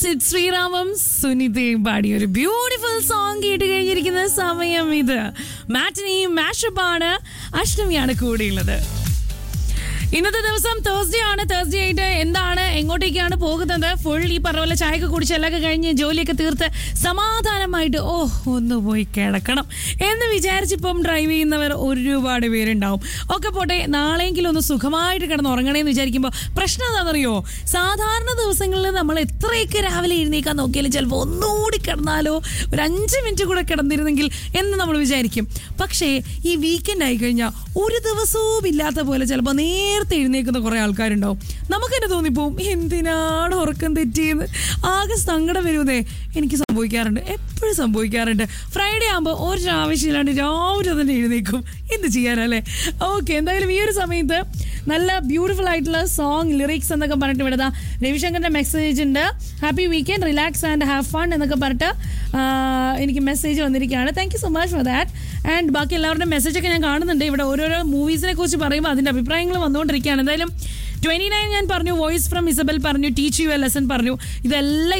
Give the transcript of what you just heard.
സിദ് ശ്രീറാമും സുനിതയും പാടിയ ഒരു beautiful song കേട്ട് കഴിഞ്ഞിരിക്കുന്ന സമയം ഇത് മാറ്റിനെയും മാഷപ്പാണ് അഷ്ടമിയാണ് കൂടെയുള്ളത് ഇന്നത്തെ ദിവസം തേഴ്സ്ഡേ ആണ് തേഴ്സ്ഡേ ആയിട്ട് എന്താണ് എങ്ങോട്ടേക്കാണ് പോകുന്നത് ഫുൾ ഈ പറഞ്ഞ പോലെ ചായയൊക്കെ കുടിച്ച് എല്ലാം കഴിഞ്ഞ് ജോലിയൊക്കെ തീർത്ത് സമാധാനമായിട്ട് ഓ ഒന്ന് പോയി കിടക്കണം എന്ന് വിചാരിച്ചിപ്പം ഡ്രൈവ് ചെയ്യുന്നവർ ഒരുപാട് പേരുണ്ടാവും ഒക്കെ പോട്ടെ നാളെയെങ്കിലും ഒന്ന് സുഖമായിട്ട് കിടന്ന് ഉറങ്ങണേന്ന് വിചാരിക്കുമ്പോൾ പ്രശ്നം എന്താണെന്നറിയോ സാധാരണ ദിവസങ്ങളിൽ നമ്മൾ എത്രയൊക്കെ രാവിലെ എഴുന്നേക്കാൻ നോക്കിയാലും ചിലപ്പോൾ ഒന്നുകൂടി കിടന്നാലോ ഒരു അഞ്ച് മിനിറ്റ് കൂടെ കിടന്നിരുന്നെങ്കിൽ എന്ന് നമ്മൾ വിചാരിക്കും പക്ഷേ ഈ വീക്കെൻഡ് ആയി കഴിഞ്ഞാൽ ഒരു ദിവസവും ഇല്ലാത്ത പോലെ ചിലപ്പോൾ നേരത്തെ എഴുന്നേക്കുന്ന കുറേ ആൾക്കാരുണ്ടാവും നമുക്ക് തന്നെ തോന്നിപ്പോവും എന്തിനാണ് ഉറക്കം തെറ്റിയെന്ന് ആകെ സങ്കടം വരുന്നേ എനിക്ക് സംഭവിക്കാറുണ്ട് എപ്പോഴും സംഭവിക്കാറുണ്ട് ഫ്രൈഡേ ആകുമ്പോൾ ഒരു ആവശ്യമില്ലാണ്ട് രാവിലെ തന്നെ എഴുന്നേക്കും എന്ത് ചെയ്യാനല്ലേ ഓക്കെ എന്തായാലും ഈ ഒരു സമയത്ത് നല്ല ബ്യൂട്ടിഫുൾ ആയിട്ടുള്ള സോങ് ലിറിക്സ് എന്നൊക്കെ പറഞ്ഞിട്ട് ഇവിടെ ദാ രവിശങ്കറിന്റെ മെസ്സേജ് ഉണ്ട് happy weekend relax and have fun എന്നൊക്കെ പറഞ്ഞിട്ട് ആ, എനിക്ക് മെസ്സേജ് വന്നിരിക്കുകയാണ് thank you so much for that and ബാക്കി എല്ലാവരുടെ മെസ്സേജ് ഒക്കെ ഞാൻ കാണുന്നുണ്ട് ഇവിടെ ഓരോരോ മൂവീസിനെ കുറിച്ച് പറയുമ്പോൾ അതിന്റെ അഭിപ്രായങ്ങൾ വന്നുകൊണ്ടിരിക്കുകയാണ് എന്തായാലും ട്വന്റി നയൻ ഞാൻ പറഞ്ഞു വോയിസ് ഫ്രം ഇസബൽ പറഞ്ഞു ടീച്ച് യു എ ലെസൺ പറഞ്ഞു ഇതെല്ലാം